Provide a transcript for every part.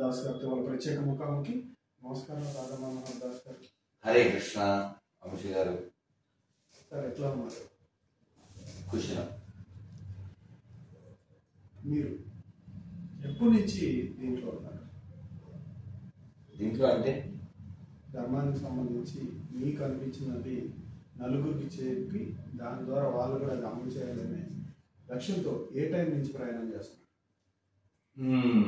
దాస్ గారితో వాళ్ళ ప్రత్యేక ముఖాముఖి నమస్కారం రాధా మనోహర్ దాస్ గారు హరే కృష్ణ వంశీ గారు సార్ ఎట్లా ఉన్నారు కుశలం మీరు ఎప్పటి నుంచి దీంట్లో ఉన్నారు దీంట్లో అంటే ధర్మానికి సంబంధించి మీకు అనిపించినది నలుగురికి చెప్పి దాని ద్వారా వాళ్ళు కూడా అది అమలు చేయాలనే లక్ష్యంతో ఏ టైం నుంచి ప్రయాణం చేస్తున్నారు మ్మ్.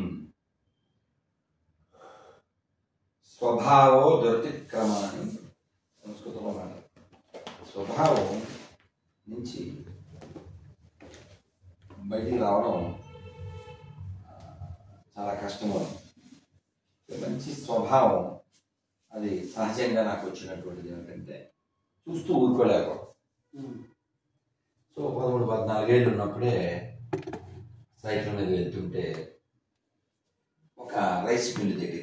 స్వభావో దురతిక్రమ అని సంస్కృతంలో మాట స్వభావం నుంచి బయటికి రావడం ఆ, చాలా కష్టము మంచి స్వభావం అది సహజంగా నాకు వచ్చినటువంటిది ఏమిటంటే చూస్తూ ఊరుకోలేకపోవడం సో పదమూడు పద్నాలుగేళ్ళు ఉన్నప్పుడే సైకిల్ మీద వెళ్తుంటే ఒక రైస్ మిల్లు దగ్గర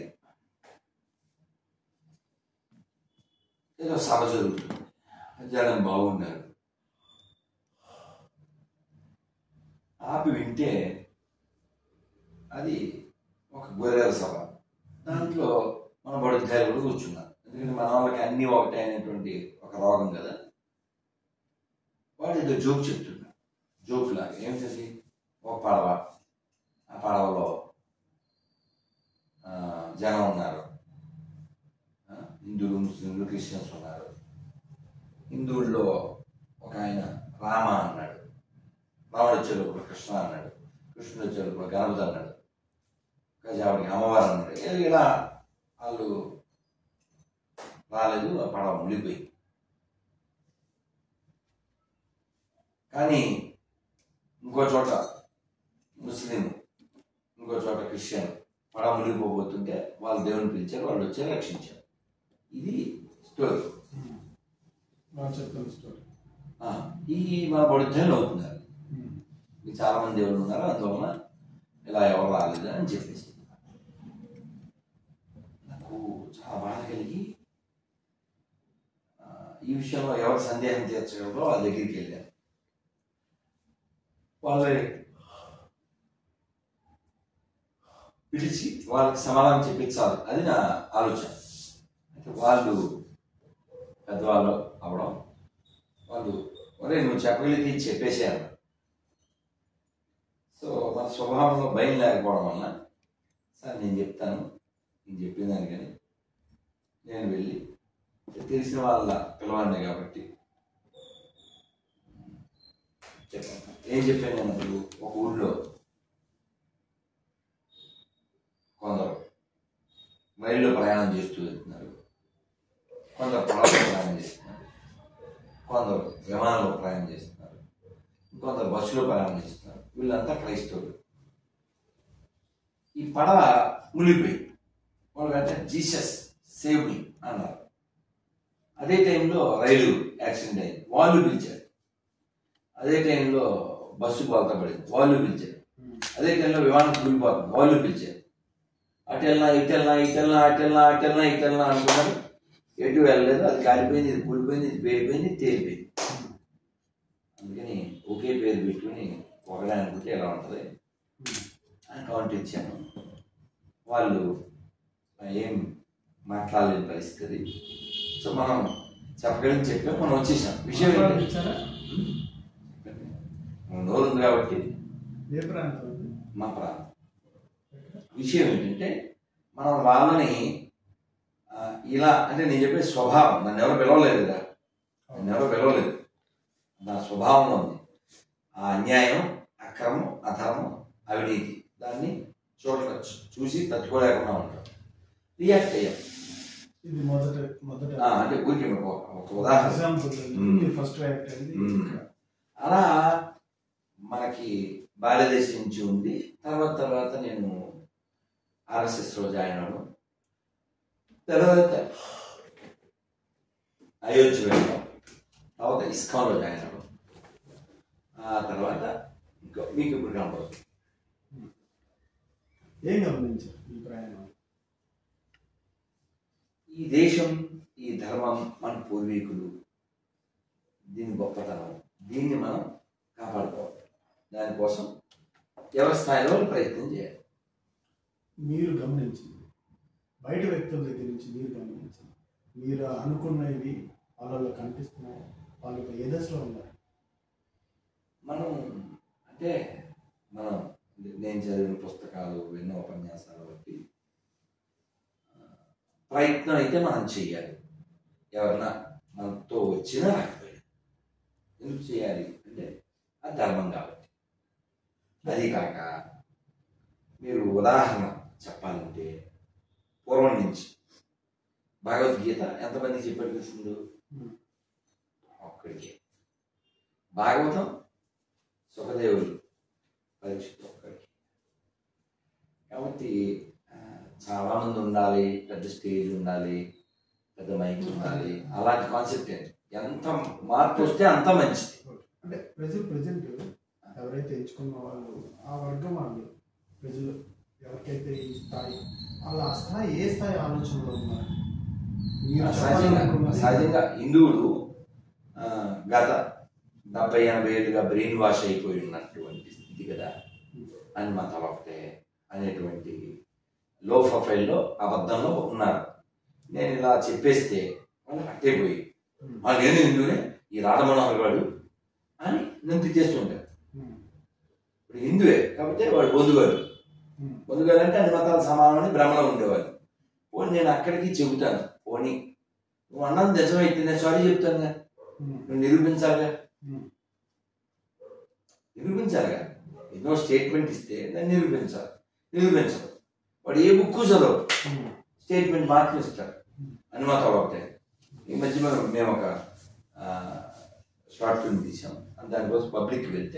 ఏదో సభ జరుగుతుంది జనం బాగున్నారు ఆపి వింటే అది ఒక గొర్రెల సభ దాంట్లో మన బడుకాయలు కూడా కూర్చున్నారు ఎందుకంటే మన వాళ్ళకి అన్నీ ఒకటే అనేటువంటి ఒక రోగం కదా వాడు ఏదో జోక్ చెప్తున్నాడు జోక్ లాగా ఏమిటది ఒక పడవ ఆ పడవలో ఆ, జనం ఉన్నారు ఆ, హిందువులు ముస్లింలు క్రిస్టియన్స్ ఉన్నారు హిందువుల్లో ఒక ఆయన రామ అన్నాడు రాముడు వచ్చేటప్పుడు కృష్ణ అన్నాడు కృష్ణుడు వచ్చేటప్పుడు గణపతి అన్నాడు గజావుడికి అమ్మవారు అన్నాడు ఏ- ఇలా వాళ్ళు రాలేదు ఆ పడవ మునిగిపోయి కానీ ఇంకో చోట ముస్లిం ఇంకో చోట క్రిస్టియన్ పడ మునిగిపోబోతుంటే వాళ్ళు దేవుని పిలిచారు వాళ్ళు వచ్చి రక్షించారు ఇది స్టోరీ వాళ్ళు చెప్తున్న స్టోరీ ఆ, ఈ మన బడుద్దని అవుతున్నారు మీకు చాలా మంది దేవుళ్ళు ఉన్నారు అందువలన ఇలా ఎవరు రాలేదు అని చెప్పేసి నాకు చాలా బాధ కలిగి ఆ, ఈ విషయంలో ఎవరు సందేహం తీర్చగలరో వాళ్ళ దగ్గరికి వెళ్ళాను వాళ్ళని పిలిచి వాళ్ళకి సమాధానం చెప్పి చాలు అది నా ఆలోచన అయితే వాళ్ళు పెద్దవాళ్ళు అవడం వాళ్ళు ఒరే నువ్వు చెప్పగలిగితే ఇది చెప్పేసేయాలి సో మన స్వభావంలో భయం లేకపోవడం వల్ల సార్ నేను చెప్తాను నేను చెప్పిన దానికని నేను వెళ్ళి తెలిసిన వాళ్ళ పిలవాడిని కాబట్టి చెప్పాను ఏం చెప్పాను నేను అసలు ఒక ఊళ్ళో కొందరు రైల్లో ప్రయాణం చేస్తూ వెళ్తున్నారు కొందరు పడవలో ప్రయాణం చేస్తున్నారు కొందరు విమానంలో ప్రయాణం చేస్తున్నారు ఇంకొందరు బస్సులో ప్రయాణం చేస్తున్నారు వీళ్ళంతా క్రైస్తవులు ఈ పడవ మునిగిపోయి వాళ్ళు వెంటనే జీసస్ సేవ్ మీ అన్నారు అదే టైంలో రైలు యాక్సిడెంట్ అయింది వాళ్ళు పిలిచారు అదే టైంలో బస్సు బాల్తా పడింది వాళ్ళు పిలిచారు అదే టైంలో విమానం కూలిపోతుంది వాళ్ళు పిలిచారు అటు వెళ్ళినా ఇటు వెళ్ళినా ఇటు వెళ్ళినా అటు వెళ్ళినా అటు వెళ్ళినా ఇటు వెళ్ళినా అనుకున్నారు ఎటు వెళ్ళలేదు అది కాలిపోయింది ఇది కూలిపోయింది ఇది పేలిపోయింది ఇది తేలిపోయింది అందుకని ఒకే పేరు పెట్టుకుని ఒకటే అనుకుంటే ఎలా ఉంటుంది అని కౌంట్ ఇచ్చాను వాళ్ళు ఏం మాట్లాడలేని పరిస్థితి సో మనం చెప్పగలిగి చెప్పాం మనం వచ్చేసాం విషయం ఏంటంటే ఇచ్చారా మనం నోరు ఉంది కాబట్టి ఏ ప్రాంతం అది? మా ప్రాంతం విషయం ఏంటంటే మనం వాళ్ళని ఆ, ఇలా అంటే నేను చెప్పే స్వభావం నన్ను ఎవరు పిలవలేదు కదా నన్ను ఎవరు పిలవలేదు నా స్వభావంలో ఉంది ఆ అన్యాయం అక్రమం అధర్మం అవినీతి దాన్ని చూడ చూసి తట్టుకోలేకుండా ఉంటాం రియాక్ట్ అయ్యాం ఇది మొదట మొదట ఆ, అంటే ఊరికి ఒక ఒక ఉదాహరణ ఎగ్జాంపుల్ మ్మ్. మీరు ఫస్ట్ రియాక్ట్ అయింది మ్మ్. ఇక్కడ. అలా మనకి భారతదేశం నుంచి ఉంది తర్వాత తర్వాత నేను ఆర్ఎస్ఎస్లో జాయిన్ అవ్వడం తర్వాత అయోధ్య వెళ్ళడం తర్వాత ఇస్కాన్లో జాయిన్ అవ్వడం ఆ తర్వాత ఇంకా మీకు ఇప్పుడు కనపడదు ఏం గమనించారు ఈ ప్రయాణం ఈ దేశం ఈ ధర్మం మన పూర్వీకులు దీని గొప్పతనం దీన్ని మనం కాపాడుకోవాలి దానికోసం ఎవరి స్థాయిలో వాళ్ళు ప్రయత్నం చేయాలి మీరు గమనించింది బయట వ్యక్తుల దగ్గర నుంచి మీరు గమనించింది మీరు అనుకున్నవి వాళ్ళలో కనిపిస్తున్నాయి వాళ్ళు ఇప్పుడు ఏ దశలో ఉన్నారు మనం అంటే మనం నేను చదివిన పుస్తకాలు విన్న ఉపన్యాసాలు బట్టి ఆ, ప్రయత్నం అయితే మనం చెయ్యాలి ఎవరన్నా మనతో వచ్చినా రాకపోయినా ఎందుకు చేయాలి అంటే అది ధర్మం కాబట్టి అది కాక మీరు ఉదాహరణ చెప్పాలంటే పూర్వం నుంచి భగవద్గీత ఎంతమందికి చెప్పాడు కృష్ణుడు ఉమ్. ఒక్కడికే భాగవతం సుఖదేవుడు పరీక్షిత్ ఒక్కడికి కాబట్టి ఆ, చాలా మంది ఉండాలి పెద్ద స్టేజ్ ఉండాలి పెద్ద మైక్ ఉండాలి అలాంటి కాన్సెప్ట్ ఏంటి ఎంత మార్పు వస్తే అంత మంచిది అంటే ప్రజలు ప్రజెంట్ ఎవరైతే ఎంచుకున్న వాళ్ళు ఆ వర్గం వాళ్ళు ప్రజలు ఎవరికైతే ఈ స్థాయి వాళ్ళ ఆ స్థాయి ఏ స్థాయి ఆలోచనలో ఉన్నారు మీరు సహజంగా చెప్పాలనుకున్నది- సహజంగా హిందువులు ఆ, గత డెబ్బై ఎనభై ఏళ్ళుగా బ్రెయిన్ వాష్ అయిపోయి ఉన్నటువంటి స్థితి కదా అని మతాలు ఒకటే అనేటువంటి లో ప్రొఫైల్లో అబద్ధంలో ఉన్నారు నేను ఇలా చెప్పేస్తే వాళ్ళు అట్టే పోయి ఉమ్. ఆ నేను హిందువునే ఈ రాధమనోహర్ గారు అని నేను తిట్టేస్తుంటాను ఉమ్. ఇప్పుడు హిందువే కాబట్టి వాడు బొందుగారు ఉమ్. బొందుగారు అంటే అన్ని మతాలు సమానమని భ్రమలో ఉండేవాళ్ళు పోనీ నేను అక్కడికి చెబుతాను పోనీ నువ్వు అన్నది నిజమైతే నేను సారీ చెప్తాను కదా ఉమ్. నువ్వు నిరూపించాలిగా ఉమ్. నిరూపించాలిగా ఎన్నో స్టేట్మెంట్ ఇస్తే నేను నిరూపించాలి నిరూపించదు వాడు ఏ బుక్ చదవడు ఉమ్. స్టేట్మెంట్ మాత్రం ఇస్తాడు అనుమతాలు ఒకటే ఈ మధ్య మనం మేము ఒక షార్ట్ ఫిల్మ్ తీసాం దానికోసం పబ్లిక్కి వెళ్తే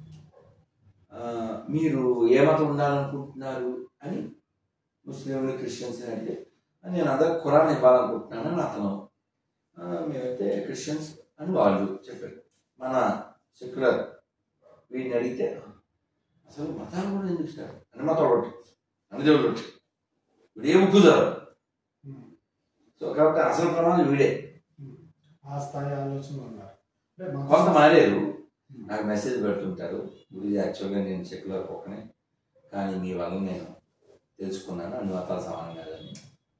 ఆ, మీరు ఏ మతం ఉండాలనుకుంటున్నారు అని ముస్లింలు క్రిస్టియన్స్ అని అడిగితే నేను అందరు ఖురాన్ ఇవ్వాలనుకుంటున్నాను అని అతను ఆ, మేమైతే క్రిస్టియన్స్ అని వాళ్ళు చెప్పారు మన సెక్యులర్ వీడిని అడిగితే అసలు మతాలు కూడా ఎందుకు ఇస్తారు అన్ని మతాలు ఒకటి అన్ని దేవుళ్ళు ఒకటి వీడు ఏ ముగ్గు చదవడు ఉమ్. సో కాబట్టి అసలు ప్రమాదం వీడే ఉమ్. ఆ స్థాయి ఆలోచనలో ఉన్నారు అంటే మా- కొంత మారేరు ఉమ్. నాకు మెసేజ్ పెడుతుంటారు గురి యాక్చువల్గా నేను సెక్యులర్ కుక్కనే కానీ మీ వల్ల నేను తెలుసుకున్నాను అన్ని మతాలు సమానం కాదని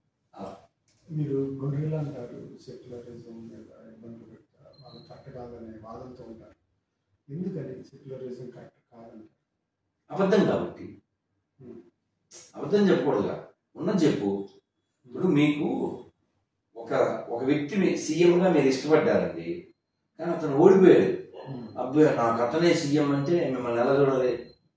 మీరు గొర్రెలు అంటారు సెక్యులరిజం మీద ఇబ్బందులు పెడతారు వాళ్ళు కరెక్ట్ కాదనే వాదంతో ఉంటారు ఎందుకని సెక్యులరిజం కరెక్ట్ కాదంటారు అబద్ధం కాబట్టి ఉమ్. అబద్ధం చెప్పకూడదుగా ఉన్నది చెప్పు ఇప్పుడు మీకు ఒక ఒక వ్యక్తిని సీఎంగా మీరు ఇష్టపడ్డారండి కానీ అతను ఓడిపోయాడు ఉమ్. అబ్బాయి నాకు అతనే సీఎం అంటే మిమ్మల్ని ఎలా చూడాలి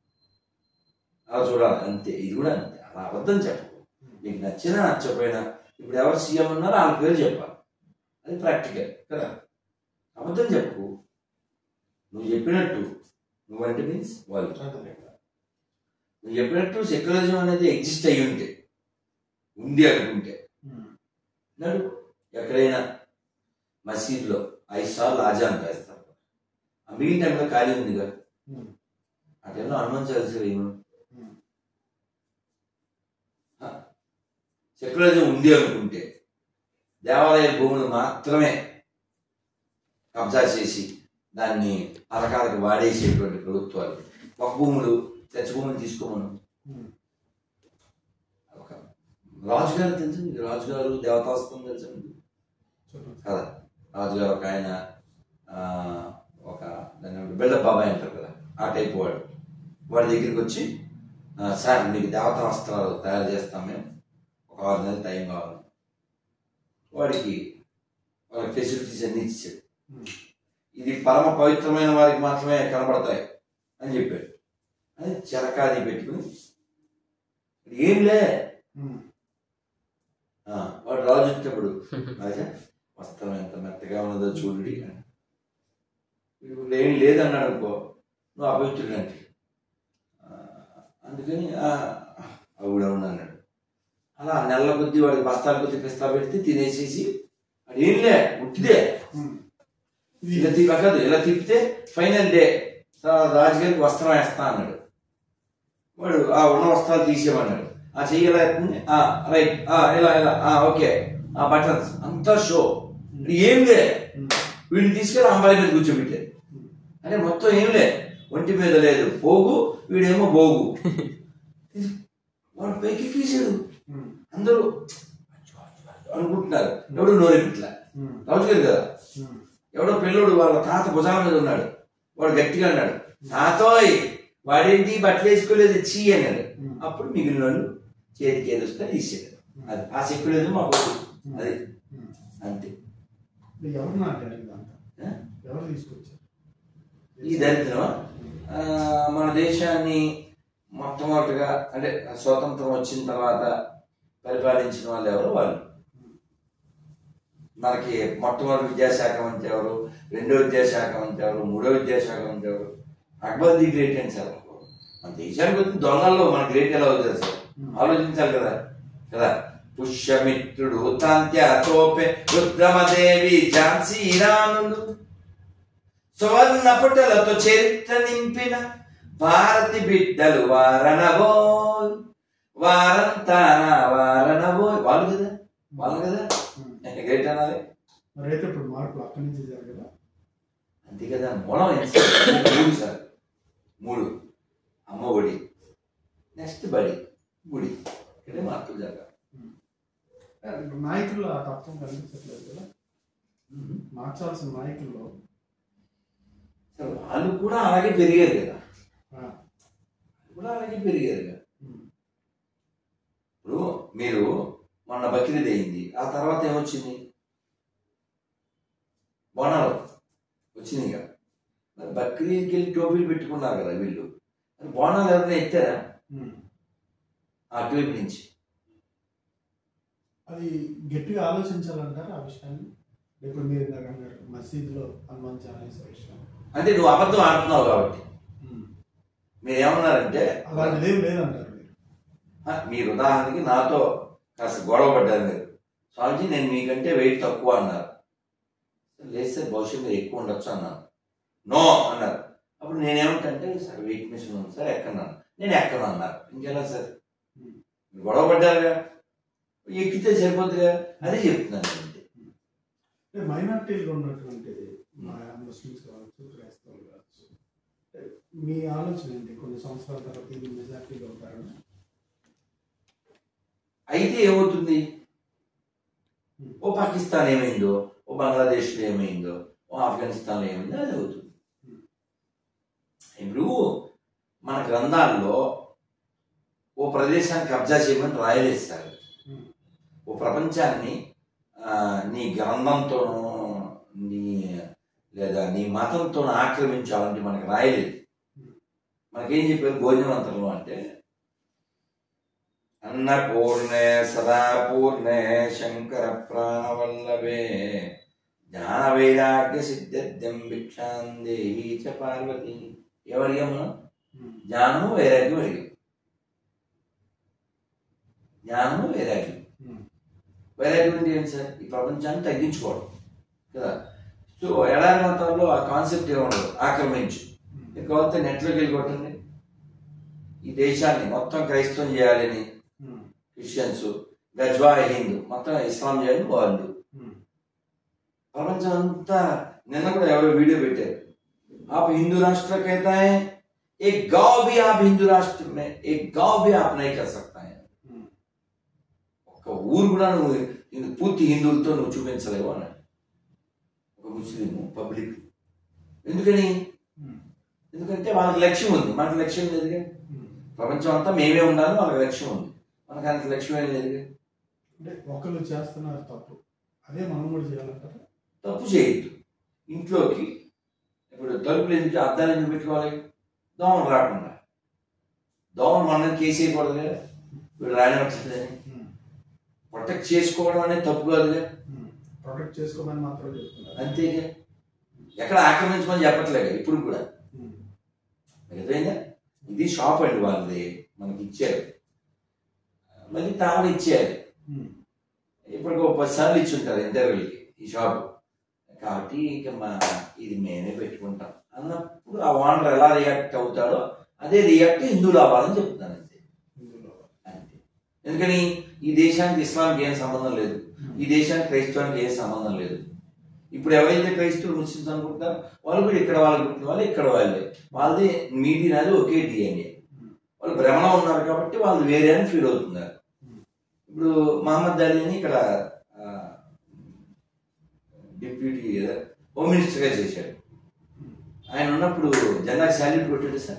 అలా చూడాలి అంతే ఇది కూడా అంతే అలా అబద్ధం చెప్పకు మీకు నచ్చినా నచ్చకపోయినా ఇప్పుడు ఎవరు సీఎం ఉన్నారో వాళ్ళ పేరు చెప్పాలి అది ప్రాక్టికల్ కదా అబద్ధం చెప్పు నువ్వు చెప్పినట్టు నువ్వంటే మీన్స్ వాళ్ళు అదే. నువ్వు చెప్పినట్టు సెక్యులరిజం అనేది ఎగ్జిస్ట్ అయ్యి ఉంటే ఉంది అనుకుంటే ఉమ్. నడు ఎక్కడైనా మసీదులో ఐదు సార్లు ఆజాన్ వేస్తారు ఆ మిగిలిన టైంలో ఖాళీ ఉందిగా ఉమ్. ఆ టైంలో హనుమాన్ చాలీసా ఏమో ఉమ్. సెక్యులరిజం ఉంది అనుకుంటే దేవాలయ భూములు మాత్రమే కబ్జా చేసి దాన్ని పథకాలకు వాడేసేటువంటి ప్రభుత్వాలు ఒక భూములు తెచ్చ భూములు తీసుకోమను ఉమ్. ఒక రాజుగారు తెలుసు మీకు రాజుగారు దేవతాస్తం తెలుసు మీకు చెప్పండి. కదా రాజుగారు ఒక ఆయన ఆ, ఒక దాన్ని ఏమంటారు, బిల్డప్ బాబాయ్ అంటారు కదా ఆ టైప్ వాడు వాడి దగ్గరికి వచ్చి ఆ, సార్ మీకు దేవతా వస్త్రాలు తయారు చేస్తాం మేము ఒక ఆరు నెలలు టైం కావాలి వాడికి వాళ్ళ ఫెసిలిటీస్ అన్ని ఇచ్చాడు ఉమ్. ఇది పరమ పవిత్రమైన వారికి మాత్రమే కనబడతాయి అని చెప్పాడు అని చెరకాది పెట్టుకుని ఏంలే ఉమ్. ఆ, వాడు రాజు వచ్చేటప్పుడు రాజా వస్త్రం ఎంత మెత్తగా ఉన్నదో చూడుడి అని. ఇప్పుడు ఏం లేదన్నాడు అనుకో నువ్వు అపవిత్రుడు అంటే ఆ, అందుకని అవుడవును అన్నాడు అలా నెలల కొద్దీ వాడికి బస్తాల కొద్ది పిస్తా పెడితే తినేసేసి అది ఏం లే ఉట్టిదే ఉమ్. ఇలా తిప్పకదు ఇలా తిప్పితే ఫైనల్ డే రాజుగారికి వస్త్రం వేస్తా అన్నాడు వాడు ఆ ఉన్న వస్త్రాలు తీసేయమన్నాడు ఆ చెయ్యలా ఎత్తుంది ఆ రైట్ ఆ ఇలా ఇలా ఆ ఓకే ఆ బటన్స్ అంతా షో ఏం లే ఉమ్. వీడిని తీసుకెళ్ళి అమ్మాయి మీద కూర్చోబెట్టారు అంటే మొత్తం ఏం లే ఒంటి మీద లేదు పోగు వీడేమో బోగు వాడు పైకి ఎక్కేసాడు ఉమ్, అందరూ అనుకుంటున్నారు ఎవడు నోరెపిట్లా ఉమ్, రాజు గారు కదా ఉమ్, ఎవడో పిల్లోడు వాళ్ళ తాత భుజాల మీద ఉన్నాడు వాడు గట్టిగా అన్నాడు తాతోయ్ వాడేంటి బట్టలు వేసుకోలేదు చీ అన్నాడు ఉమ్. అప్పుడు మిగిలిన వాళ్ళు చేతికి ఏది వస్తే తీసాడు అది ఆ చెక్కు లేదు మా కొడుకు అది ఉమ్. అంతే ఇది ఎవరు నాటారు ఇదంతా ఆ? ఎవరు తీసుకొచ్చారు ఈ దరిద్రం ఆ, మన దేశాన్ని మొట్టమొదటిగా అంటే స్వాతంత్రం వచ్చిన తర్వాత పరిపాలించిన వాళ్ళు ఎవరు వాళ్ళు మనకి మొట్టమొదటి విద్యాశాఖ మంత్రి ఎవరు రెండో విద్యాశాఖ మంత్రి ఎవరు మూడో విద్యాశాఖ మంత్రి ఎవరు అక్బర్ ది గ్రేట్ అని సార్ మన దేశానికి వచ్చిన దొంగల్లో మన గ్రేట్ ఎలా అవుతుంది సార్ ఆలోచించాలి కదా కదా పుష్యమిత్రుడు తాంత్య తోపే రుద్రమదేవి ఝాన్సీ రాణులు సువర్ణ పుటలతో చరిత్ర నింపిన భారతి బిడ్డలు వారణబోయ్ వారంతానా వారణబోయ్ వాళ్ళు కదా వాళ్ళు కదా ఉమ్. నేను గ్రేట్ అనాలి మరి అయితే ఇప్పుడు మార్పులు అక్కడి నుంచి జరగదా అంతే కదా మూలం ఏంటి సార్? మూడు సార్ మూడు అమ్మ ఒడి నెక్స్ట్ బడి గుడి ఇక్కడే మార్పులు జరగాలి ఇప్పుడు నాయకుల్లో ఆ తత్వం కనిపించట్లేదు కదా మార్చాల్సిన నాయకుల్లో సార్ వాళ్ళు కూడా అలాగే పెరిగారు కదా ఆ, వాళ్ళు కూడా అలాగే పెరిగారు కదా ఉమ్, ఇప్పుడు మీరు మొన్న బక్రీద్ అయింది ఆ తర్వాత ఏమొచ్చింది బోనాలు వచ్చింది కదా మరి బక్రీద్కి వెళ్ళి టోపీలు పెట్టుకున్నారు కదా వీళ్ళు మరి బోనాలు ఎవరైనా ఎత్తారా ఉమ్. అటువైపు నుంచి అది గట్టిగా ఆలోచించాలంటారు ఆ విషయాన్ని ఇప్పుడు మీరు ఇందాక అన్నారు మసీదులో హనుమాన్ చాలీసా విషయం అంటే నువ్వు అబద్ధం ఆడుతున్నావు కాబట్టి ఉమ్. మీరు ఏమన్నారంటే అలాంటిది ఏం లేదంటారు మీరు ఆ, మీరు ఉదాహరణకి నాతో కాస్త గొడవ పడ్డారు మీరు స్వామిజీ నేను మీకంటే వెయిట్ తక్కువ అన్నారు లేదు సార్ బహుశా మీరు ఎక్కువ ఉండొచ్చు అన్నాను నో అన్నారు అప్పుడు నేనేమంటే సార్ వెయిట్ మిషన్ ఉంది సార్ ఎక్కన్నాను నేను ఎక్కను అన్నారు ఇంకెలా సార్ ఉమ్. మీరు గొడవ పడ్డారుగా ఎక్కితే సరిపోతుందిగా అదే చెప్తున్నాను నేను అంతే. అంటే మైనార్టీలు ఉన్నటువంటి మా ముస్లిమ్స్ కావచ్చు క్రైస్తవులు కావచ్చు అంటే మీ ఆలోచన ఏంటి కొన్ని సంవత్సరాల తర్వాత ఇది మెజార్టీగా ఉంటారని అయితే ఏమవుతుంది ఓ పాకిస్తాన్ ఏమైందో ఓ బంగ్లాదేశ్లో ఏమైందో ఓ ఆఫ్ఘనిస్తాన్లో ఏమైందో అది అవుతుంది ఇప్పుడు మన గ్రంథాల్లో ఓ ప్రదేశాన్ని కబ్జా చేయమని రాయలేస్తారు ఉమ్. ఓ ప్రపంచాన్ని ఆ, నీ గ్రంథంతోనూ నీ లేదా నీ మతంతోనూ ఆక్రమించాలంటే మనకు రాయలేదు మనకేం చెప్పారు భోజనమంత్రంలో అంటే అన్నపూర్ణే సదాపూర్ణే శంకర ప్రాణవల్లభే జ్ఞాన వైరాగ్య సిద్ధ్యం భిక్షాం దేహి చ పార్వతి ఎవరిగా మనం ఉమ్. జ్ఞానము వైరాగ్యం అడిగాం జ్ఞానము వైరాగ్యం ఉమ్. వైరాగ్యం అంటే ఏంటి సార్ ఈ ప్రపంచాన్ని తగ్గించుకోవడం కదా సో ఎడారి మతంలో ఆ కాన్సెప్ట్ ఏముండదు ఆక్రమించు ఉమ్. మీరు కావాలంటే నెట్లోకి వెళ్ళి కొట్టండి ఈ దేశాన్ని మొత్తం క్రైస్తవం చేయాలని ఉమ్. క్రిస్టియన్స్ గజ్వా హిందూ మొత్తం ఇస్లాం చేయాలని వాళ్ళు ఉమ్. ప్రపంచం అంతా నిన్న కూడా ఎవరో వీడియో పెట్టారు आप हिंदू राष्ट्र कहता है एक गांव भी आप हिंदू राष्ट्र में एक गांव भी आप नहीं कर सकता है ఉమ్. ఒక ఊరు కూడా నువ్వు ఇది పూర్తి హిందువులతో నువ్వు చూపించలేవు అన్నాడు ఒక ముస్లిం పబ్లిక్ ఎందుకని ఉమ్. ఎందుకంటే వాళ్ళకి లక్ష్యం ఉంది మనకి లక్ష్యం లేదుగా ఉమ్. ప్రపంచం అంతా మేమే ఉండాలి వాళ్ళకి లక్ష్యం ఉంది మనకి అంత లక్ష్యం ఏం లేదుగా అంటే ఒకళ్ళు చేస్తున్నారు తప్పు అదే మనం కూడా చేయాలంటారా తప్పు చేయొద్దు ఇంట్లోకి ఇప్పుడు తలుపులు ఎందుకు అద్దాలు ఎందుకు పెట్టుకోవాలి దోమలు రాకుండా దోమలు మనం కేసేయకూడదు కదా వీడు రానివ్వట్లేదని ఉమ్. ప్రొటెక్ట్ చేసుకోవడం అనేది తప్పు కాదుగా ఉమ్. ప్రొటెక్ట్ చేసుకోమని మాత్రం చెప్తున్నారు అంతేగా ఎక్కడ ఆక్రమించమని చెప్పట్లేదు ఇప్పుడు కూడా ఉమ్. అర్థమైందా ఇది షాప్ అండి వాళ్ళది మనకి ఇచ్చారు మళ్ళీ తామని ఇచ్చారు ఉమ్. ఇప్పటికి ఒక పది సార్లు ఇచ్చి ఉంటారు ఇంటర్వ్యూలకి ఈ షాప్ కాబట్టి ఇక మా ఇది మేమే పెట్టుకుంటాం అన్నప్పుడు ఆ ఓనర్ ఎలా రియాక్ట్ అవుతాడో అదే రియాక్ట్ హిందువులు అవ్వాలని చెప్తాను అంతే ఇందులో అంతే ఎందుకని ఈ దేశానికి ఇస్లాంకి ఏం సంబంధం లేదు ఈ దేశానికి క్రైస్తవానికి ఏం సంబంధం లేదు ఇప్పుడు ఎవరైతే క్రైస్తవులు ముస్లిమ్స్ అనుకుంటారో వాళ్ళు కూడా ఇక్కడ వాళ్ళకి పుట్టిన వాళ్ళు ఇక్కడ వాళ్ళే వాళ్ళది మీది నాది ఒకే డిఎన్ఏ వాళ్ళు భ్రమలో ఉన్నారు కాబట్టి వాళ్ళు వేరే అని ఫీల్ అవుతున్నారు ఇప్పుడు మహమ్మద్ అలీ అని ఇక్కడ ఆ, డిప్యూటీ ఏదో హోమ్ మినిస్టర్గా చేశాడు ఆయన ఉన్నప్పుడు జెండాకి శాల్యూట్ కొట్టాడు సార్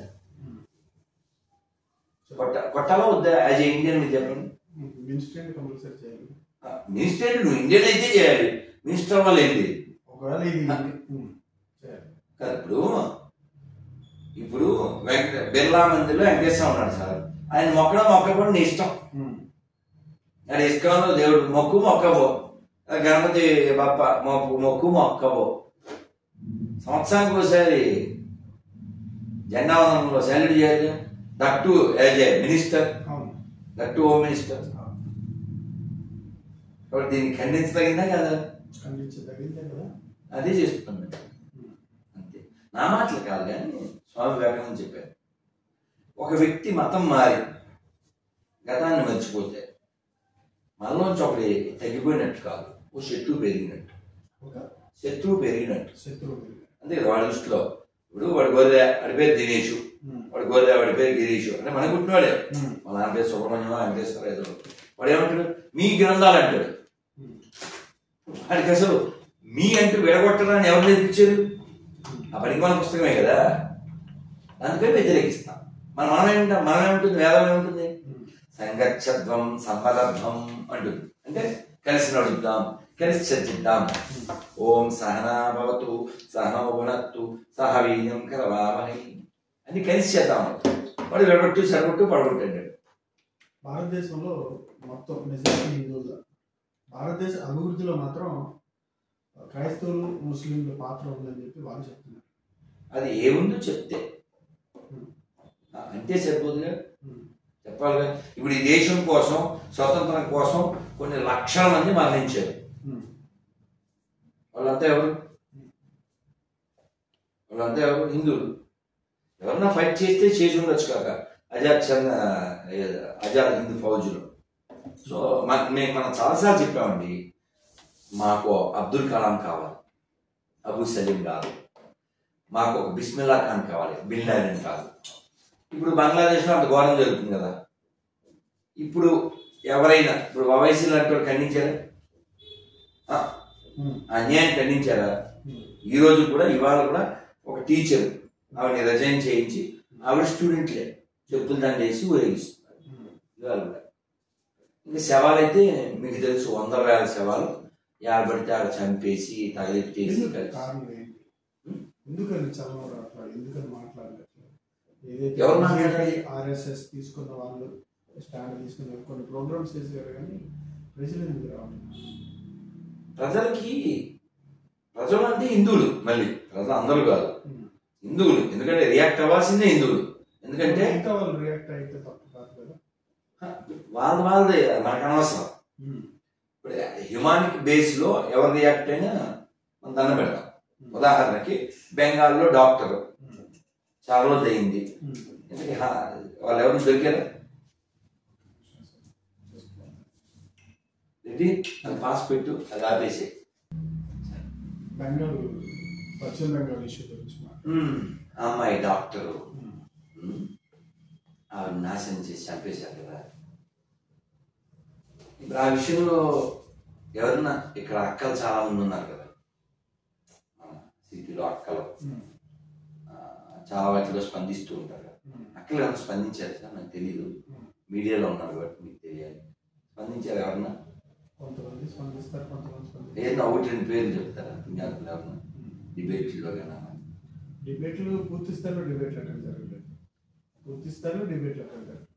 కొట్ట కొట్టాలా వద్దా యాజ్ ఏ ఇండియన్ మీరు చెప్పండి మినిస్ట్రీ కంపల్సరీ చేయాలి మినిస్టర్ నువ్వు ఇండియన్ అయితే చేయాలి మినిస్టర్ వల్ల ఏంటి ఒకవేళ ఇది ఉమ్, చేయాలి కదా ఇప్పుడు ఇప్పుడు వెంకట బిర్లా మందిలో వెంకటేశ్వర ఉన్నాడు సార్ ఆయన మొక్కడం మొక్కకుండా నీ ఇష్టం ఉమ్, అది ఇస్కాన్లో దేవుడు మొక్కు మొక్కబో గణపతి బాప్ప మొక్కు మొక్కు మొక్కబో సంవత్సరానికి ఒకసారి జెండా వందనంలో శాల్యూట్ చేయాలి దట్టు యాజ్ ఏ మినిస్టర్ అవును దట్టు హోమ్ మినిస్టర్ కాబట్టి దీన్ని ఖండించదగిందా కదా ఖండించదగిందే కదా అదే చేస్తున్నాను అంతే నా మాటలు కాదు కానీ స్వామి వివేకానంద చెప్పారు ఒక వ్యక్తి మతం మారి గతాన్ని మర్చిపోతే మనలోంచి ఒకటి తగ్గిపోయినట్టు కాదు ఓ శత్రువు పెరిగినట్టు ఒక శత్రువు పెరిగినట్టు శత్రువు అంతే కదా వాడి దృష్టిలో ఇప్పుడు వాడి గోదా వాడి పేరు దినేష్ ఉమ్, వాడి గోదా వాడి పేరు గిరీష్ అంటే మన పుట్టినవాడే ఉమ్, వాళ్ళ నాన్న పేరు సుబ్రహ్మణ్యం వెంకటేశ్వర ఏదో వాడు ఏమంటాడు మీ గ్రంథాలు అంటాడు ఉమ్, వాడికి అసలు మీ అంటూ విడగొట్టడానికి ఎవరు నేర్పించారు ఆ పనికిమాల పుస్తకమే కదా అందుకని వ్యతిరేకిస్తాం మన మనం ఏమిటా మనం ఏముంటుంది వేదం ఏముంటుంది ఉమ్, సంగచ్చధ్వం సంబలబ్ధం అంటుంది అంటే కలిసి నడుద్దాం కలిసి చర్చిద్దాం ఓం సహనా భవతు సహనో భునత్తు సహ వీర్యం కరవామహి అని కలిసి చేద్దాం వాడు విడగొట్టు సరగొట్టు పడగొట్టాడు భారతదేశంలో మొత్తం నిజానికి హిందువులు భారతదేశ అభివృద్ధిలో మాత్రం క్రైస్తవులు ముస్లింల పాత్ర ఉందని చెప్పి వాళ్ళు చెప్తున్నారు అది ఏముందో చెప్తే ఆ, అంతే సరిపోదుగా ఉమ్, చెప్పాలిగా ఇప్పుడు ఈ దేశం కోసం స్వతంత్రం కోసం కొన్ని లక్షల మంది మరణించారు ఉమ్, వాళ్ళంతా ఎవరు వాళ్ళంతా ఎవరు హిందువులు ఎవరన్నా ఫైట్ చేస్తే చేసి ఉండొచ్చు కాక ఆజాద్ చంద ఆజాద్ హిందూ ఫౌజులు సో మన- మేము మనం చాలాసార్లు చెప్పామండి మాకు అబ్దుల్ కలాం కావాలి అబు సలీం కాదు మాకు ఒక బిస్మిల్లా ఖాన్ కావాలి బిన్ లాడెన్ కాదు ఇప్పుడు బంగ్లాదేశ్లో అంత ఘోరం జరుగుతుంది కదా ఇప్పుడు ఎవరైనా ఇప్పుడు ఓవైసీ లాంటి వాళ్ళు ఖండించారా ఆ, ఉమ్, ఆ అన్యాయం ఖండించారా ఉమ్, ఈ రోజు కూడా ఇవాళ కూడా ఒక టీచర్ ఆవిడని రిజైన్ చేయించి ఆవిడ స్టూడెంట్లే చెప్పులు దాన్ని వేసి ఊరేగిస్తున్నారు ఉమ్. ఇవాళ కూడా ఇంకా శవాలైతే మీకు తెలుసు వందల వేల శవాలు ఏడబడితే ఆడ చంపేసి తగలెట్టేసి ఎందుకు? కలిసి కారణం ఏంటి ఉమ్. ఎందుకని చదవడం రావట్లా ఎందుకని మాట్లాడలేదు ఏదైతే ఎవరు మాట్లాడాలి? ఆర్ఎస్ఎస్ తీసుకున్న వాళ్ళు స్టాండ్ తీసుకున్న కొన్ని ప్రోగ్రామ్స్ చేశారు కానీ ప్రజలు ఎందుకు రావట్లేదు ప్రజలకి ప్రజలు అంటే హిందువులు మళ్ళీ ప్రజలు అందరూ కాదు ఉమ్. హిందువులు ఎందుకంటే రియాక్ట్ అవ్వాల్సిందే హిందువులు ఎందుకంటే మిగతా వాళ్ళు రియాక్ట్ అయితే తప్పు కాదు కదా వాళ్ళ వాళ్ళదే మనకు అనవసరం ఉమ్. ఇప్పుడు హ్యుమానిక్ బేస్ లో ఎవరు రియాక్ట్ అయినా మనం దండం పెడతాం ఉదాహరణకి బెంగాల్లో డాక్టర్ ఉమ్. చాలా రోజులు అయింది ఉమ్. ఇంతకీ హా- వాళ్ళు ఎవరు దొరికారు రెడ్డి అది పాస్ పెట్టు అది ఆపేసి బెంగాల్ పశ్చిమ బెంగాల్ ఇష్యూ గురించి మాట్లాడు ఉమ్, ఆ అమ్మాయి డాక్టరు ఉమ్. ఉమ్, ఆవిడ నాశనం చేసి చంపేశారు కదా ఇప్పుడు ఆ విషయంలో ఎవరన్నా ఇక్కడ అక్కలు చాలా మంది ఉన్నారు కదా మన సిటీలో అక్కలు ఉమ్. ఆ, చాలా వాటిలో స్పందిస్తూ ఉంటారు కదా ఉమ్. అక్కలు ఏమైనా స్పందించారు సార్ నాకు తెలియదు ఉమ్. మీడియాలో ఉన్నారు కాబట్టి మీకు తెలియాలి స్పందించారు ఎవరన్నా కొంతమంది స్పందిస్తారు కొంతమంది స్పందిస్తారు ఏదైనా ఒకటి రెండు పేర్లు చెప్తారా పుణ్యాత్ములు ఎవరన్నా ఉమ్. డిబేట్లో కానీ డిబేట్లు పూర్తి స్థాయిలో డిబేట్లు అక్కడ జరగలేదు పూర్తి స్థాయిలో డిబేట్లు అక్కడ జరగలేదు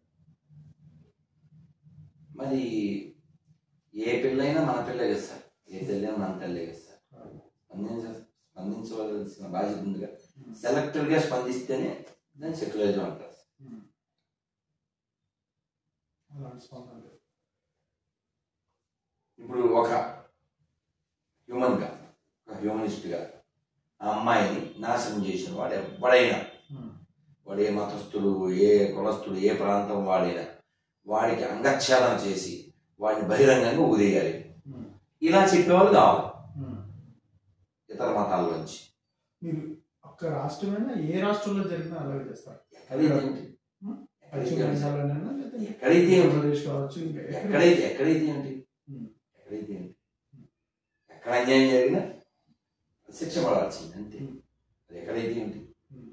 మరి ఏ పిల్లైనా మన పిల్ల కదా సార్ ఏ తల్లి మన తల్లే కదా సార్ స్పందించ స్పందించవలసిన బాధ్యత ఉందిగా సెలెక్టివ్ గా స్పందిస్తేనే దాన్ని సెక్యులరిజం అంటారు ఉమ్. అలాంటి స్పందన లేదు ఇప్పుడు ఒక హ్యూమన్ గా ఒక హ్యూమనిస్ట్ గా ఆ అమ్మాయిని నాశనం చేసిన వాడు ఎవడైనా ఉమ్. వాడు ఏ మతస్థుడు ఏ కులస్థుడు ఏ ప్రాంతం వాడైనా వాడికి అంగచ్ఛేదన చేసి వాడిని బహిరంగంగా ఊదేయాలి ఉమ్. ఇలా చెప్పేవాళ్ళు కావాలి ఉమ్. ఇతర మతాల్లోంచి మీరు ఒక్క రాష్ట్రమైనా ఏ రాష్ట్రంలో జరిగినా అలాగే చేస్తారు ఎక్కడ ఇదేంటి పశ్చిమ బెంగాల్లోనేనా లేదా ఎక్కడైతే ఏమిటి? ఆంధ్రప్రదేశ్ కావచ్చు ఇంకా ఎక్కడ? ఎక్కడైతే ఎక్కడైతే ఏంటి ఉమ్. ఎక్కడైతే ఏంటి ఎక్కడ అన్యాయం జరిగినా శిక్ష పడాల్సింది అంతే ఉమ్. అది ఎక్కడైతే ఏంటి ఉమ్.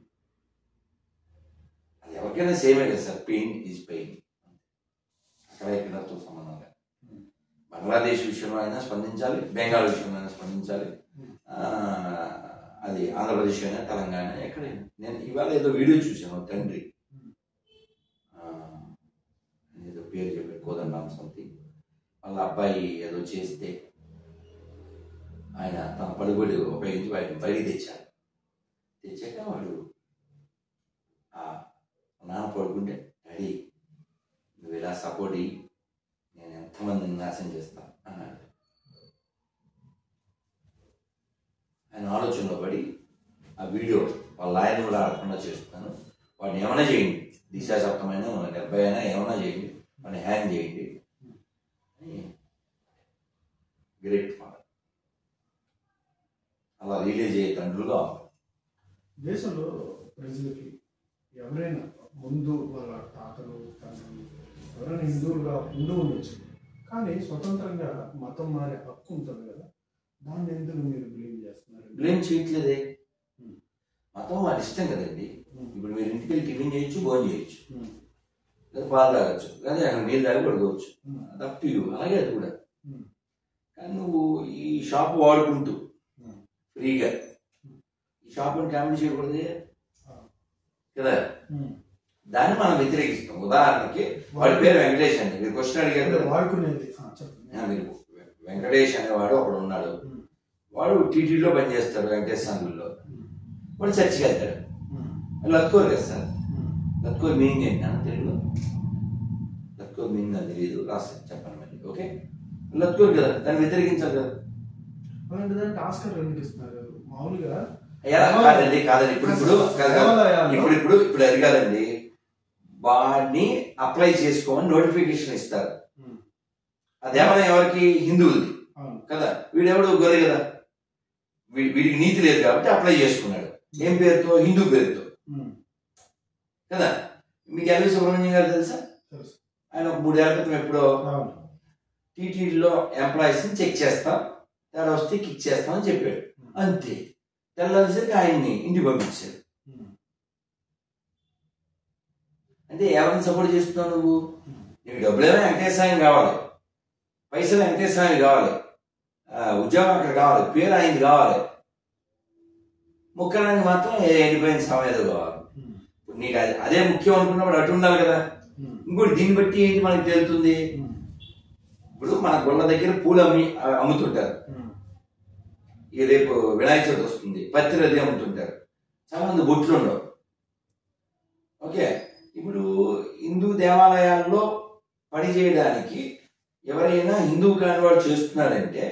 అది ఎవరికైనా సేమే కదా సార్ పెయిన్ ఈజ్ పెయిన్ అక్కడ ఎక్కడతో సంబంధం లేదు ఉమ్. బంగ్లాదేశ్ విషయంలో అయినా స్పందించాలి బెంగాల్ విషయంలో అయినా స్పందించాలి ఉమ్. ఆ, అది ఆంధ్రప్రదేశ్ అయినా తెలంగాణ ఎక్కడైనా నేను ఇవాళ ఏదో వీడియో చూశాను ఒక తండ్రి ఉమ్. ఆ, ఏదో పేరు చెప్పారు కోదండరామ్ సంథింగ్ వాళ్ళ అబ్బాయి ఏదో చేస్తే ఆయన తన పలుబడి ఉపయోగించి బయట బయటికి తెచ్చారు తెచ్చాక వాడు ఆ నాన్న పడుకుంటే డాడీ నువ్వు ఇలా సపోర్ట్ అయ్యి నేను ఎంతమందిని నాశనం చేస్తాను అన్నాడు ఆయన ఆలోచనలో పడి ఆ వీడియో వాళ్ళ లాయర్ని కూడా ఆడకుండా చేస్తాను వాడిని ఏమైనా చేయండి దిశా చట్టమైన డెబ్బై అయినా ఏమైనా చేయండి వాడిని హ్యాంగ్ చేయండి గ్రేట్ ఫాదర్ అలా రిలీజ్ అయ్యే తండ్రులుగా దేశంలో ప్రజలకి ఎవరైనా ముందు వాళ్ళ తాతలు తండ్రులు ఎవరైనా హిందువులుగా ఉండి ఉండొచ్చు కానీ స్వతంత్రంగా మతం మారే హక్కు ఉంటుంది కదా దాన్ని ఎందుకు మీరు బిలీవ్ చేస్తున్నారు బ్లేమ్ చేయట్లేదే Hmm. మతం వాడి ఇష్టం కదండి Hmm. ఇప్పుడు మీరు ఇంటికి వెళ్ళి టిఫిన్ చేయొచ్చు భోజనం చేయొచ్చు Hmm. లేదా పాలు తాగొచ్చు లేదా అక్కడ నీళ్ళు తాగి పడుకోవచ్చు Hmm. అప్ టు యూ అలాగే అది కూడా Hmm. కానీ నువ్వు ఈ షాప్ వాడుకుంటూ Hmm. ఫ్రీగా ఈ షాప్ని కామెంట్ చేయకూడదు Ah. కదా Hmm. దాన్ని మనం వ్యతిరేకిస్తాం ఉదాహరణకి వాడి పేరు వెంకటేష్ అండి మీరు క్వశ్చన్ అడిగారు అంటే కదా వాడుకునేది ఆ, చెప్పండి ఆ, మీరు వెంకటేష్ అనేవాడు ఒకడు ఉన్నాడు Hmm. వాడు టీటీలో పనిచేస్తాడు వెంకటేష్ సంఘుల్లో Hmm. వాడు చర్చికి వెళ్తాడు Hmm. వాళ్ళు లత్కోరు కదా సార్ Hmm. లత్కోర్ మీనింగ్ ఏంటి అన్న తెలుగులో లత్కోర్ మీనింగ్ నాకు తెలియదు రాస్తాను చెప్పండి మరి ఓకే లత్కోర్ కదా దాన్ని వ్యతిరేకించాలి కదా అలాంటి దానికి ఆస్కర్ ఎందుకు ఇస్తున్నారు మామూలుగా ఎలా కాదండి కాదండి ఇప్పుడు ఇప్పుడు కాదు, కాదు. దేవాలయాల్లో- ఇప్పుడు ఇప్పుడు ఇప్పుడు అది కాదండి వాడిని అప్లై చేసుకోమని నోటిఫికేషన్ ఇస్తారు Hmm. ఆ దేవాలయం ఎవరికి హిందువులది అవును కదా వీడెవడు గొర్రె కదా వీ- వీడికి నీతి లేదు కాబట్టి అప్లై చేసుకున్నాడు ఏం పేరుతో హిందూ పేరుతో Hmm. కదా మీకు ఎల్వి సుబ్రహ్మణ్యం గారు తెలుసా తెలుసు ఆయన ఒక మూడేళ్ల క్రితం ఎప్పుడో అవును టీటీడీలో ఎంప్లాయీస్ని చెక్ చేస్తాం తేడా వస్తే కిక్ చేస్తాం అని చెప్పాడు అంతే తెల్లారిసరికి ఆయన్ని ఇంటికి పంపించారు Hmm. అంటే ఎవరిని సపోర్ట్ చేస్తున్నావు నువ్వు నీకు డబ్బులేమో వెంకటేశ్వరం కావాలి పైసలు వెంకటేశ్వరానికి కావాలి ఆ, ఉద్యోగం అక్కడ కావాలి పేరు ఆయనది కావాలి ముక్కడానికి మాత్రం ఏ- ఎండిపోయిన సమయం ఏదో కావాలి Hmm. ఇప్పుడు నీకు అది- అదే ముఖ్యం అనుకున్నప్పుడు అటు ఉండాలి కదా Hmm. ఇంకోటి దీన్ని బట్టి ఏంటి మనకి తెలుస్తుంది Hmm. ఇప్పుడు మన గుళ్ళ దగ్గర పూలు అమ్మి ఆ- అమ్ముతుంటారు Hmm. ఈ రేపు వినాయక చవితి వస్తుంది పత్తి రది అమ్ముతుంటారు చాలా మంది బొట్లు ఉండవు ఓకే ఇప్పుడు హిందూ దేవాలయాల్లో పని చేయడానికి ఎవరైనా హిందువు కాని వాడు చేస్తున్నాడంటే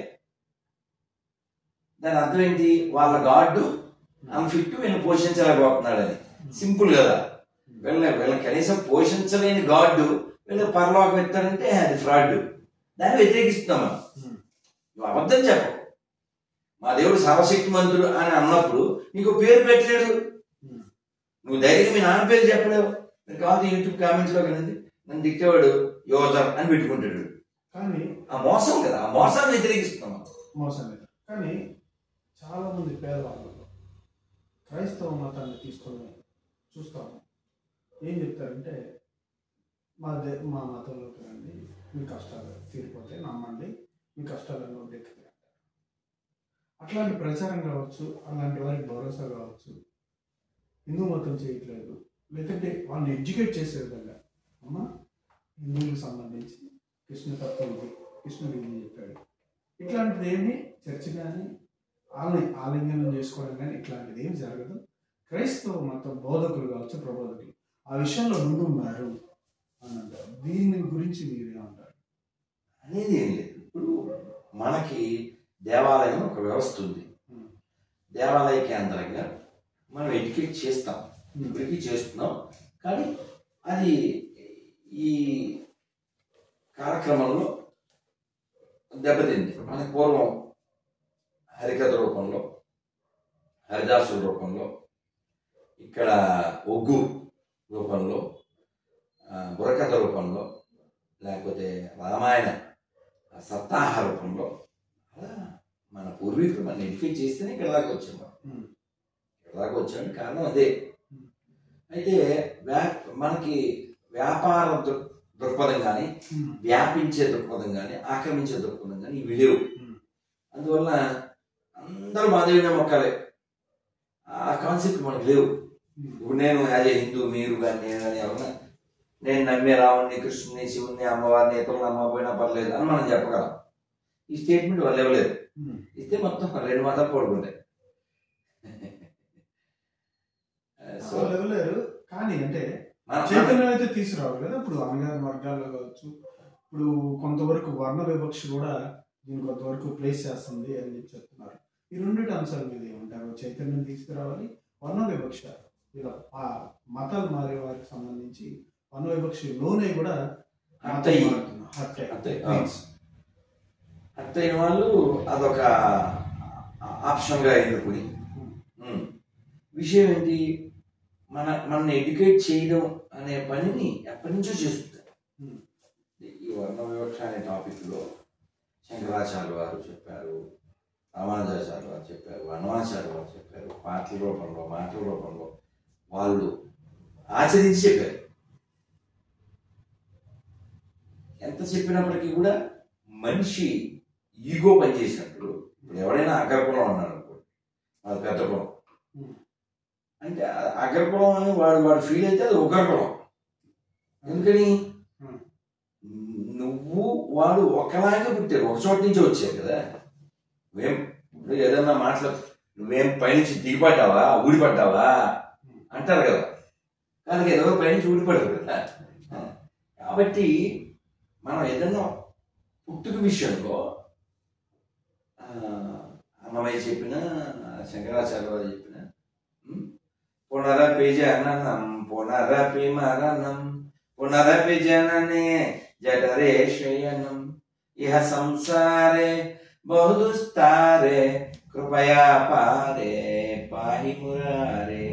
దాని అర్థం ఏంటి వాళ్ళ గాడ్ అన్ఫిట్ వీళ్ళని పోషించలేకపోతున్నాడని సింపుల్ కదా వీళ్ళ వీళ్ళ కనీసం పోషించలేని గాడ్ వీళ్ళ పరలోకం ఎత్తారంటే అది ఫ్రాడ్ దాన్ని వ్యతిరేకిస్తున్నాం మనం Hmm. నువ్వు అబద్ధం చెప్పవు మా దేవుడు సర్వశక్తిమంతుడు అని అన్నప్పుడు నీకు పేరు పెట్టలేడు Hmm. నువ్వు ధైర్యంగా మీ నాన్న పేరు చెప్పలేవు మీరు కావాలి యూట్యూబ్ కామెంట్స్ లో కదండి నన్ను తిట్టేవాడు యోజర్ అని పెట్టుకుంటాడు కానీ ఆ మోసం కదా ఆ మోసాన్ని వ్యతిరేకిస్తున్నాం మనం. మోసం లేదు కానీ చాలా మంది పేదవాళ్ళు క్రైస్తవ మతాన్ని తీసుకొని చూస్తాము ఏం చెప్తారంటే మా దే మా మతంలోకి రండి మీ కష్టాలు తీరిపోతే నమ్మండి మీ కష్టాలను డెక్కుతాయి అట్లాంటి ప్రచారం కావచ్చు అలాంటి వారికి భరోసా కావచ్చు హిందూ మతం చేయట్లేదు లేదంటే వాళ్ళని ఎడ్యుకేట్ చేసే విధంగా అమ్మ హిందువులకు సంబంధించి కృష్ణతత్వం ఇది కృష్ణుడు ఇది చెప్పాడు ఇట్లాంటిది ఏమి చర్చ కానీ ఆలి ఆలింగనం చేసుకోవడం కానీ ఇట్లాంటిది ఏమి జరగదు క్రైస్తవ మతం బోధకులు కావచ్చు ప్రబోధకులు ఆ విషయంలో ముందు ఉన్నారు అని అంటారు దీని గురించి మీరు ఏమంటారు అనేది ఏం లేదు ఇప్పుడు మనకి దేవాలయం ఒక వ్యవస్థ ఉంది Hmm. దేవాలయ కేంద్రంగా మనం ఎడ్యుకేట్ చేస్తాం ఇప్పటికీ చేస్తున్నాం కానీ అది ఈ కార్యక్రమంలో దెబ్బతింది మనకి పూర్వం హరికథ రూపంలో హరిదాసుల రూపంలో ఇక్కడ ఒగ్గు రూపంలో ఆ, బుర్రకథ రూపంలో లేకపోతే రామాయణ సప్తాహ రూపంలో అలా మన పూర్వీకులు మన ఎడ్యుకేట్ చేస్తేనే ఇక్కడ దాకా వచ్చాం మనం ఉమ్, ఇక్కడ దాకా వచ్చామని కారణం అదే అయితే వ్యా మనకి వ్యాపార దృ- దృక్పథం కానీ ఉమ్, వ్యాపించే దృక్పథం కానీ ఆక్రమించే దృక్పథం కానీ ఇవి లేవు ఉమ్. అందువల్ల అందరూ మాదేవినే మొక్కలే ఆ కాన్సెప్ట్ మనకు లేవు ఉమ్, ఇప్పుడు నేను యాజ్ ఏ హిందూ మీరు కానీ నేను కానీ ఎవరన్నా నేను నమ్మే రావుణ్ణి కృష్ణుని శివుణ్ణి అమ్మవారిని ఇతరులు నమ్మకపోయినా పర్లేదు అని మనం చెప్పగలం ఈ స్టేట్మెంట్ వాళ్ళు ఇవ్వలేదు ఉమ్. ఇస్తే మొత్తం రెండు మాటలు పడుకుంటాయి సో వాళ్ళు ఇవ్వలేరు కానీ అంటే మన- చైతన్యం అయితే తీసుకురావాలి కదా ఇప్పుడు అన్నగారి వర్గాల్లో కావచ్చు ఇప్పుడు కొంతవరకు వర్ణ వివక్ష కూడా దీన్ని కొంతవరకు ప్లేస్ చేస్తుంది అని చెప్తున్నారు ఈ రెండింటి అంశాల మీద ఏమంటారు చైతన్యం తీసుకురావాలి వర్ణ వివక్ష ఇలా ఆ మతాలు మారే వారికి సంబంధించి వర్ణ వివక్ష లోనే కూడా హత్య అయ్యి. హత్య హత్య అయ్యి. Means, అత్తైన వాళ్ళు అదొక ఆప్షన్గా ఎన్నుకుని ఉమ్. విషయం ఏంటి మన మన ఎడ్యుకేట్ చేయడం అనే పనిని ఎప్పటి నుంచో చేస్తుంది ఉమ్, ఈ వర్ణ వివక్ష అనే టాపిక్లో శంకరాచార్య వారు చెప్పారు రామానుజాచార్య వారు చెప్పారు హనుమాచార్య వారు చెప్పారు పాటల రూపంలో మాటల రూపంలో వాళ్ళు ఆచరించి చెప్పారు ఎంత చెప్పినప్పటికీ కూడా మనిషి ఈగో పనిచేసినప్పుడు ఇప్పుడు ఎవరైనా అగ్రకులం అన్నాడు అనుకోండి అది పెద్ద కులం ఉమ్, అంటే ఆ అగ్రకులం అని వాడు వాడు ఫీల్ అయితే అది ఉగ్రకులం ఎందుకని ఉమ్, నువ్వు వాడు ఒకలాగే పుట్టారు ఒక చోట నుంచి వచ్చారు కదా నువ్వేం ఇప్పుడు ఏదన్నా మాటలు నువ్వేం పైనుంచి దిగిపడ్డావా ఊడిపడ్డావా అంటారు కదా కానీ ఏదో పైనుంచి ఊడిపడరు కదా కాబట్టి మనం ఏదన్నా పుట్టుక విషయంలో ఆ, అన్నమయ్య చెప్పిన శంకరాచార్య వారు చెప్పిన ఉమ్, పునరపి జననం పునరపి మరణం పునరపి జననే జఠరే శయనం ఇహ సంసారే బహుదుస్తారే కృపయా పారే పాహి మురారే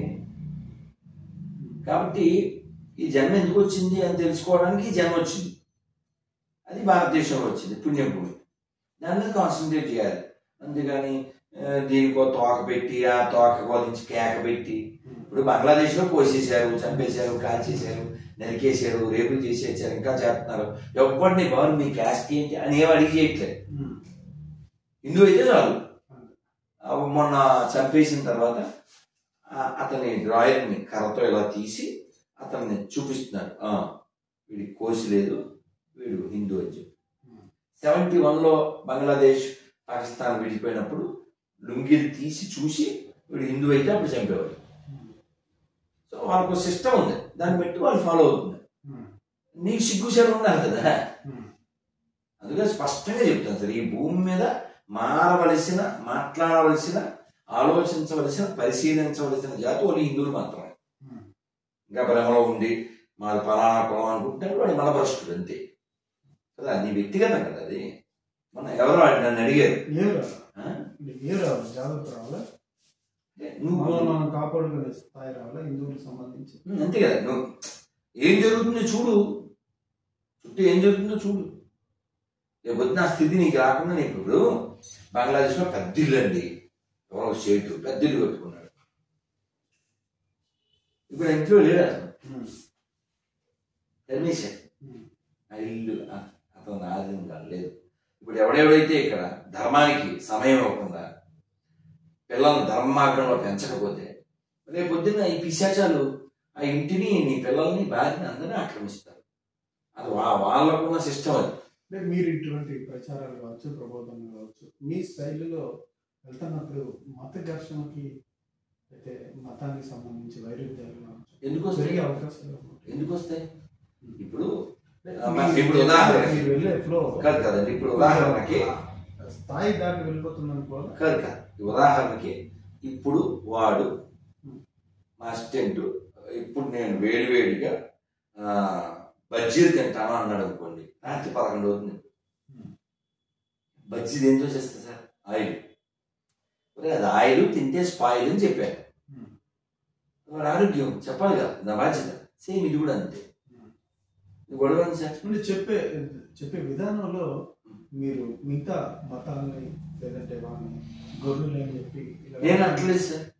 కాబట్టి ఈ జన్మ ఎందుకు వచ్చింది అని తెలుసుకోవడానికి ఈ జన్మ వచ్చింది అది భారతదేశంలో వచ్చింది పుణ్యభూమి దాని మీద కాన్సన్ట్రేట్ చేయాలి అంతేగాని ఆ, దీనికో తోక పెట్టి ఆ తోక కోదించి కేక పెట్టి ఉమ్, ఇప్పుడు బంగ్లాదేశ్లో కోసేశారు చంపేశారు కాల్చేశారు నరికేశారు రేపులు చేసేసారు ఇంకా చేస్తున్నారు ఎవరిని బాబు మీ క్యాస్ట్ ఏంటి అని ఏం అడిగి చేయట్లేదు ఉమ్, హిందూ అయితే చాలు ఆ మొన్న చంపేసిన తర్వాత ఆ- అతని డ్రాయర్ని కర్రతో ఇలా తీసి అతన్ని చూపిస్తున్నాడు ఆ, వీడికి కోసి లేదు వీడు హిందూ అని చెప్పి ఉమ్, సెవెంటీ వన్లో బంగ్లాదేశ్ పాకిస్తాన్ విడిపోయినప్పుడు లుంగీలు తీసి చూసి వీడు హిందూ అయితే అప్పుడు చంపేవాడు ఉమ్, సో వాళ్ళకు సిస్టమ్ ఉంది దాన్ని బట్టి వాళ్ళు ఫాలో అవుతున్నారు ఉమ్, నీకు సిగ్గుశాలు ఉండాలి కదా ఉమ్, అందుకని స్పష్టంగా చెప్తాను సార్ ఈ భూమి మీద మారవలసిన మాట్లాడవలసిన ఆలోచించవలసిన పరిశీలించవలసిన జాతి వాళ్ళు హిందువులు మాత్రమే ఉమ్. ఇంకా భ్రమలో ఉండి మాది ఫలానా కులం అనుకుంటే వాడు మన భ్రష్టుడు అంతే కదా నీ వ్యక్తిగతం కదా అది మన ఎవరో వాడు నన్ను అడిగారు ఏం రావాలి ఆ? ఏం రావాలి జాగ్రత్త రావాలా అంటే నువ్వు మనం మనం కాపాడుకునే స్థాయి రావాలా హిందువులకు సంబంధించి ఉమ్, అంతే కదా నువ్వు ఏం జరుగుతుందో చూడు చుట్టూ ఏం జరుగుతుందో చూడు లేకపోతే నా స్థితి నీకు రాకుండా నీకు ఇప్పుడు బంగ్లాదేశ్లో పెద్ద ఇల్లు అండి ఎవరో స్టేట్ పెద్ద ఇల్లు కట్టుకున్నాడు ఇప్పుడు ఆ ఇంట్లో లేడు అతను ఉమ్, పర్మిషన్ ఉమ్, ఆ ఇల్లు ఆ- అతను నాశనం కాదు లేదు ఇప్పుడు ఎవడెవడైతే ఇక్కడ ధర్మానికి సమయం ఇవ్వకుండా పిల్లల్ని ధర్మ మార్గంలో పెంచకపోతే రేపు పొద్దున్న ఈ పిశాచాలు ఆ ఇంటిని నీ పిల్లల్ని భార్యని అందరినీ ఆక్రమిస్తారు అది వా వాళ్ళకున్న సిస్టమ్ అది అంటే మీరు ఇటువంటి ప్రచారాలు కావచ్చు ప్రబోధనలు కావచ్చు మీ శైలిలో వెళ్తున్నప్పుడు మత ఘర్షణకి అయితే మతానికి సంబంధించి వైరుధ్యాలు కావచ్చు ఎందుకు వస్తాయి జరిగే అవకాశాలు ఉన్నాయి. ఎందుకు వస్తాయి ఇప్పుడు అంటే ఆ, మీ- ఇప్పుడు ఉదాహరణకి- మీరు వెళ్ళే ఫ్లో కాదు కదండి ఇప్పుడు ఉదాహరణకి స్థాయి దాటి వెళ్ళిపోతున్నాను కూడా కాదు కాదు ఈ ఉదాహరణకి ఇప్పుడు వాడు మా అసిస్టెంట్ ఇప్పుడు నేను వేడివేడిగా ఆ, బజ్జీలు తింటాను అన్నాడు అనుకోండి రాత్రి పదకొండు అవుతుంది Hmm. బజ్జీ దేంతో చేస్తా సార్ ఆయిల్ ఒరే, అది ఆయిల్ తింటే స్పాయిల్ అని చెప్పాను Hmm. వాడు ఆరోగ్యం చెప్పాలి కదా నా బాధ్యత సేమ్ ఇది కూడా అంతే Hmm. గొడవ ఉంది సార్ అంటే చెప్పే చెప్పే విధానంలో మీరు మిగతా మతాలని లేదంటే వాళ్ళని గొర్రెలు అని చెప్పి ఇలా నేను అట్లేదు సార్